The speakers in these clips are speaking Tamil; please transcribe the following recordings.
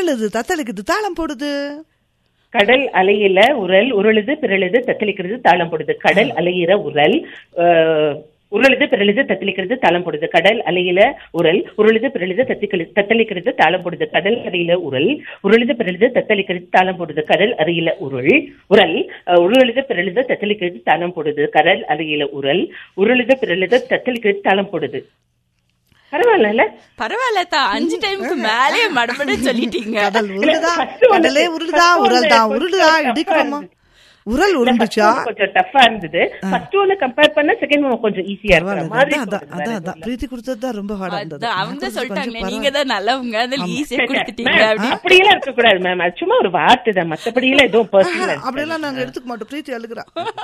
உருளுது தத்தளிக்குது தாளம் போடுது கடல் அலையில உரல் உருளுது பிறழுது தத்தளிக்கிறது தாளம் போடுது கடல் அலையிற உரல் அஹ், உருளுது பிறழுது தத்தளிக்கிறது தாளம் போடுது கடல் அலையில உரல் உருளுது பிறழுது தத்திக்கிறது தத்தளிக்கிறது தாளம் போடுது கடல் அறையில உரல் உருளுது பிறழுது தத்தளிக்கிறது தாளம் போடுது கடல் அறையில உருள் உரல் அஹ், உருளுது பிறழுது தத்தளிக்கிறது தாளம் போடுது கடல் அறையில உரல் உருளுது பிறழுது தத்தளிக்கிறது தாளம் போடுது பரவாயில்ல பரவாயில்ல தா அஞ்சு டைமுக்கு மேலே மடமட சொல்லிட்டீங்க கடல் உருளுதா first one- கடலே உருளுதா first one உரல் தான் கொஞ்சம் உருளுதா tough ஆ இடிக்கிறோமா இருந்தது. உரல் உருண்டுச்சா கொஞ்சம் டஃபா இருந்தது ஃபர்ஸ்ட் ஒன்னு கம்பேர் பண்ண செகண்ட் ஒன் கொஞ்சம் ஈஸியா இருக்கிற பரவாயில்ல மாதிரி அதான் அதான் தோணுது வேற அதான் எதுவும் அதான் பிரீத்தி கொடுத்தது தான் ரொம்ப ஹார்டா இருந்தது அதான் அவங்க நான் சொல்லிட்டாங்களே கொஞ்சம் நீங்க தான் நல்லவங்க அதில் ஈஸியா இல்ல. கொடுத்துட்டீங்க Ma'am, அப்படி அப்படியெல்லாம் இருக்க கூடாது மேம் அது சும்மா ஒரு வார்த்தை தான் மத்தபடி எல்லாம் எதுவும் பர்சனல் ஆஹா, அப்படியெல்லாம் நாங்க எடுத்துக்க மாட்டோம் பிரீத்தி அழுகுறா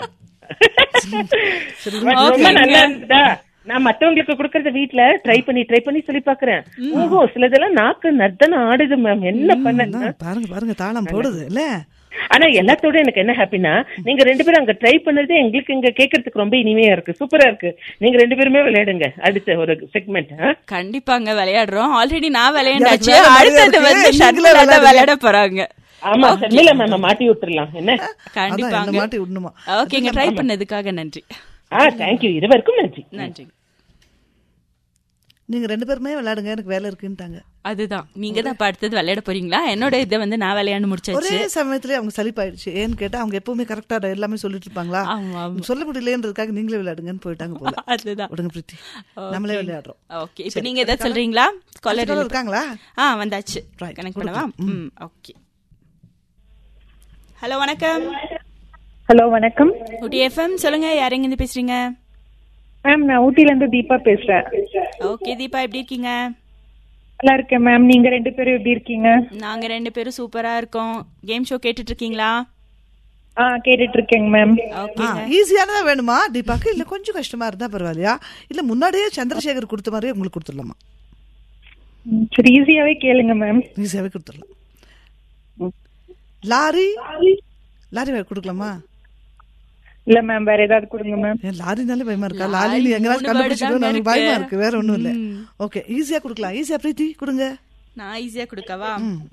சரி ரொம்ப நல்லா இருந்ததா நான் மத்தவங்களுக்கு கொடுக்கறத வீட்ல ட்ரை பண்ணி ட்ரை பண்ணி சொல்லி பாக்குறேன் ஓஹோ சிலதெல்லாம் நாக்கு நர்த்தன ஆடுது மேம் என்ன பண்ண அதான், பாருங்க பாருங்க தாளம் போடுது இல்ல ஆனா எல்லாத்தோட எனக்கு என்ன ஹாப்பினா நீங்க ரெண்டு பேரும் அங்க ட்ரை பண்ணது எங்களுக்கு இங்க கேக்குறதுக்கு ரொம்ப இனிமையா இருக்கு சூப்பரா இருக்கு நீங்க ரெண்டு பேருமே விளையாடுங்க அடுத்த ஒரு செக்மெண்ட் கண்டிப்பாங்க விளையாடுறோம் ஆல்ரெடி நான் விளையாண்டாச்சு வேற நிறைய அடுத்தது இருக்கு. வந்து நீங்களே ஷர்மிளா தான் விளையாடுங்க. விளையாட போறாங்க ஆமா செல்லில மேம் மாட்டி விட்டுறலாம் என்ன அதான் என்ன கண்டிப்பாங்க மாட்டி விடணுமா ஓகேங்க ட்ரை பண்ணதுக்காக நன்றி ஆ தேங்க்யூ இருவருக்கும் நன்றி நன்றி நீங்க ரெண்டு பேருமே விளையாடுங்க எனக்கு வேலை இருக்குன்ட்டாங்க அதுதான் நீங்க தான் இப்ப அடுத்தது விளையாட போறீங்களா என்னோட இதை வந்து நான் விளையாண்டு முடிச்சாச்சு ஒரே சமயத்திலே அவங்க சலிப்பாயிடுச்சு ஏன்னு கேட்டா அவங்க எப்பவுமே கரெக்டா எல்லாமே சொல்லிட்டு இருப்பாங்களா ஆமா, ஆமா. சொல்ல முடியலன்றதுக்காக நீங்களே விளையாடுங்கன்னு போயிட்டாங்க போல அதுதான் விடுங்க பிரீத்தி நம்மளே விளையாடுறோம் ஓகே இப்போ நீங்க ஏதாவது சொல்றீங்களா அடுத்த காலர் caller இருக்காங்களா ஆ வந்தாச்சு Right. கனெக்ட் பண்ணவா ம் ஓகே ஹலோ வணக்கம் ஹலோ வணக்கம் ஊட்டி எஃப்எம் சொல்லுங்க யார் எங்க இருந்து பேசுறீங்க மேம் நான் ஊட்டில இருந்து தீபா பேசுறேன் ஓகே தீபா எப்படி இருக்கீங்க நல்லா இருக்கேன் மேம் நீங்க ரெண்டு பேரும் எப்படி இருக்கீங்க நாங்க ரெண்டு பேரும் சூப்பரா இருக்கோம் கேம் ஷோ கேட்டுட்டு இருக்கீங்களா ஆ கேட்டுட்டு இருக்கேங்க மேம் ஓகே ஈஸியானதா வேணுமா தீபாக்கு இல்ல கொஞ்சம் கஷ்டமா இருந்தா பரவாயில்லையா இல்ல முன்னாடியே சந்திரசேகர் கொடுத்த மாதிரியே உங்களுக்கு கொடுத்துடலாமா ம், சரி ஈஸியாவே கேளுங்க மேம் ஈஸியாவே கொடுத்துடலாம் லாரி லாரி வேற கொடுக்கலாமா இல்ல மேம் வேற ஏதாவது கொடுங்க மேம் ஏன் லாரினாலே பயமா இருக்கா லாரி லாரி எங்கேயாவது மூணு கண்டுபிடிச்சிக்கோ word தாங்க எனக்கு பயமா இருக்கு. இருக்கு வேற ஒண்ணும் இல்ல ஓகே ஈஸியா கொடுக்கலாம் ஈஸியா பிரீத்தி கொடுங்க நான் ஈஸியா கொடுக்கவா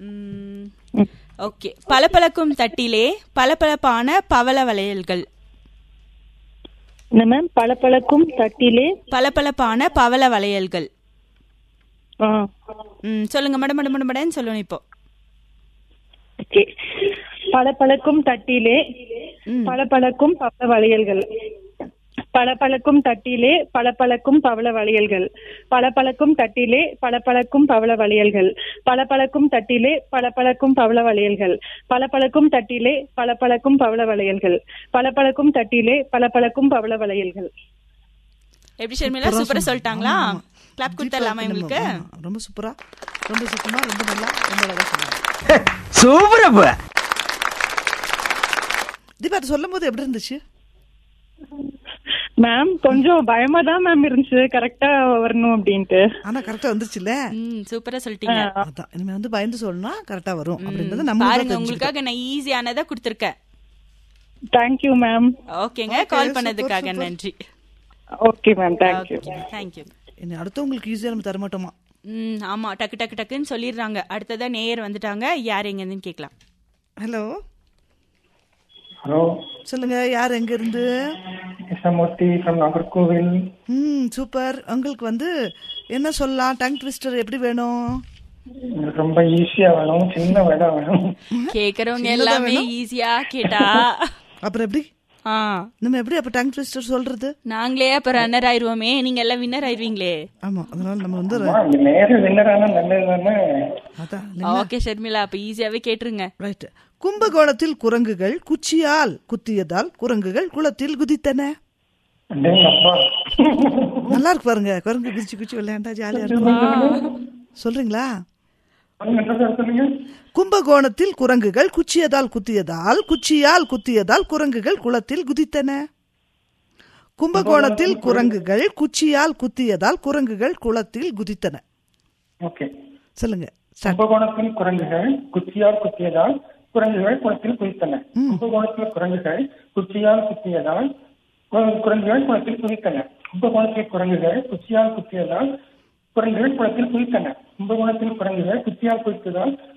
ஓகே பளபளக்கும் தட்டிலே பளபளப்பான பவள வளையல்கள் என்ன மேம் பளபளக்கும் தட்டிலே பளபளப்பான பவள வளையல்கள் ஆ ம் சொல்லுங்க மட மட மட மடன்னு சொல்லணும் இப்போ ஓகே பளபளக்கும் தட்டிலே ம். பளபளக்கும் பவள வளையல்கள் பளபளக்கும் தட்டிலே பளபளக்கும் பவள வளையல்கள் பளபளக்கும் தட்டிலே பளபளக்கும் பவள வளையல்கள் பளபளக்கும் தட்டிலே பளபளக்கும் பவள வளையல்கள் பளபளக்கும் தட்டிலே பளபளக்கும் பவள வளையல்கள் பளபளக்கும் தட்டிலே பளபளக்கும் பவள வளையல்கள் எப்படி ஷர்மிளா சூப்பரா சொல்லிட்டாங்களா கிளாப் கொடுத்துடலாமா இவங்களுக்கு ஆமா, ரொம்ப சூப்பரா ரொம்ப சுத்தமா ரொம்ப நல்லா ரொம்ப அழகா சொன்னாங்க சூப்பரப்ப தீபா அது சொல்லும் போது எப்படி இருந்துச்சு மேம் கொஞ்சம் பயமா தான் மேம் இருந்துச்சு கரெக்டா வரணும் அப்படின்ட்டு ஆனா கரெக்டா வந்துருச்சுல்ல ம் சூப்பரா சொல்லிட்டீங்க அதான் இனிமே வந்து பயந்து சொல்லணும் கரெக்டா வரும் அப்படின்றது நம்ம பாருங்க உங்களுக்காக நான் ஈஸியானதா கொடுத்துருக்கேன் தேங்க்யூ மேம் ஓகேங்க கால் பண்ணதுக்காக நன்றி ஓகே மேம் தேங்க்யூ தேங்க்யூ இனி அடுத்தவங்களுக்கு ஈஸியா நம்ம தரமாட்டோமா ம் ஆமா டக்கு டக்கு டக்குன்னு சொல்லிடுறாங்க அடுத்ததா நேயர் வந்துட்டாங்க யார் எங்கன்னு கேட்கலாம் ஹலோ ஹலோ சொல்லுங்க யார் எங்க இருந்து கிருஷ்ணமூர்த்தி ஃப்ரம் நாகர்கோவில் ம் சூப்பர் உங்களுக்கு வந்து என்ன சொல்லலாம் டங் ட்விஸ்டர் எப்படி வேணும் எனக்கு ரொம்ப ஈஸியா வேணும் சின்ன வேடா வேணும் கேக்குறவங்க எல்லாமே ஈஸியா கேட்டா அப்புறம் எப்படி ஆ நம்ம எப்படி அப்ப டங் ட்விஸ்டர் சொல்றது நாங்களே அப்ப ரன்னர் ஆயிருவோமே நீங்க எல்லாம் வின்னர் ஆயிருவீங்களே ஆமா அதனால நம்ம வந்து அம்மா, இந்த நேரம் வின்னரானா நல்லது தானே அதான் ஓகே ஷர்மிளா அப்ப ஈஸியாவே கேட்டுருங்க ரைட் கும்பகோணத்தில் குரங்குகள் குச்சியால் குத்தியதால் குரங்குகள் குளத்தில் குதித்தன அப்படிங்க அப்பா நல்லா இருக்கு பாருங்க குரங்கு குதிச்சு குச்சி விளையாண்டா ஜாலியா இருக்கும் சொல்றீங்களா என்ன சார் சொல்லுங்க கும்பகோணத்தில் குரங்குகள் குச்சியதால் குத்தியதால் குச்சியால் குத்தியதால் குரங்குகள் குளத்தில் குதித்தன கும்பகோணத்தில் குரங்குகள் குச்சியால் குத்தியதால் குரங்குகள் குளத்தில் குதித்தன ஓகே சொல்லுங்க start. கும்பகோணத்தில் குரங்குகள் குச்சியால் குத்தியதால் குரங்குகள் குளத்தில் குதித்தன கும்பகோணத்தில் குரங்குகள் குச்சியால் குத்தியதால் கு- குரங்குகள் குளத்தில் குதித்தன கும்பகோணத்தில் குரங்குகள் குச்சியால் குத்தியதால் குரங்குகள் குளத்தில் குதித்தன கும்பகோணத்தில் குரங்குகள் குச்சியால் குதித்ததால்